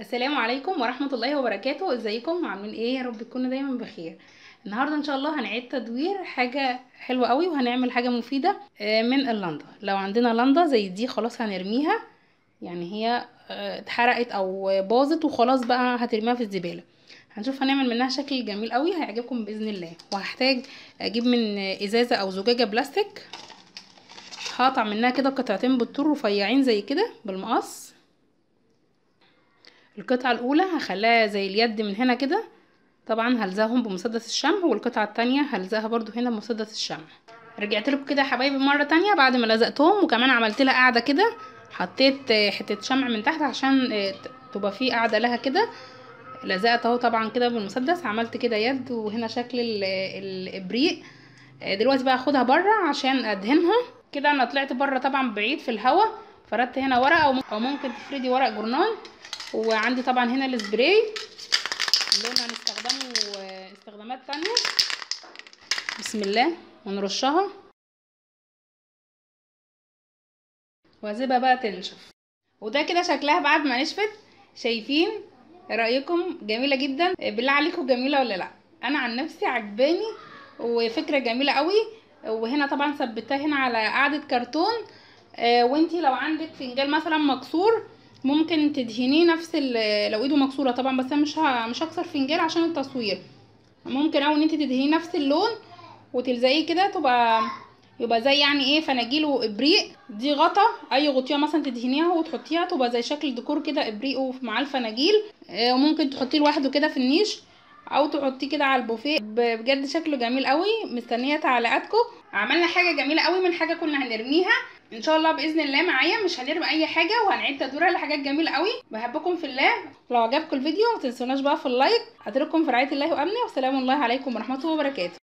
السلام عليكم ورحمة الله وبركاته ازيكم عاملين ايه يا رب تكونوا دايما بخير النهارده ان شاء الله هنعيد تدوير حاجة حلوة قوي وهنعمل حاجة مفيدة آه، من اللندا لو عندنا لندا زي دي خلاص هنرميها يعني هي آه، اتحرقت او باظت وخلاص بقى هترميها في الزبالة هنشوف هنعمل منها شكل جميل قوي هيعجبكم باذن الله وهحتاج اجيب من ازازة او زجاجة بلاستيك هقطع منها كده قطعتين بالطول رفيعين زي كده بالمقص القطعة الأولى هخليها زي اليد من هنا كده طبعا هلزقهم بمسدس الشمع والقطعة التانية هلزقها برضو هنا بمسدس الشمع رجعت لكم كده يا حبايبي مرة تانية بعد ما لزقتهم وكمان عملت لها قاعدة كده حطيت حتة شمع من تحت عشان تبقى فيه قاعدة لها كده لزقت اهو طبعا كده بالمسدس عملت كده يد وهنا شكل الابريق دلوقتي بقى اخدها بره عشان ادهنها كده انا طلعت بره طبعا بعيد في الهوا فردت هنا ورقه او ممكن تفردي ورق جورنال وعندي طبعا هنا السبراي اللون هنستخدمه استخدامات تانية بسم الله ونرشها واسيبها بقى تنشف وده كده شكلها بعد ما نشفت شايفين رايكم جميله جدا بالله عليكم جميله ولا لا انا عن نفسي عجباني وفكره جميله قوي وهنا طبعا ثبتها هنا على قاعده كرتون آه وانتي لو عندك فنجان مثلا مكسور ممكن تدهنيه نفس لو ايده مكسوره طبعا بس انا مش ه... مش هكسر فنجان عشان التصوير ممكن او ان انت تدهنيه نفس اللون وتلزقيه كده تبقى يبقى زي يعني ايه فناجيل وابريق دي غطا اي غطيه مثلا تدهنيها وتحطيها تبقى زي شكل ديكور كده ابريق مع الفناجيل آه وممكن تحطيه لوحده كده في النيش او تحطيه كده على البوفيه بجد شكله جميل قوي مستنيه تعليقاتكم عملنا حاجه جميله قوي من حاجه كنا هنرميها ان شاء الله باذن الله معايا مش هنرمي اي حاجه وهنعيد تدويرها لحاجات جميله قوي بحبكم في الله لو عجبكم الفيديو ما تنسوناش بقى في اللايك اترككم في رعايه الله وامنه والسلام الله عليكم ورحمه الله وبركاته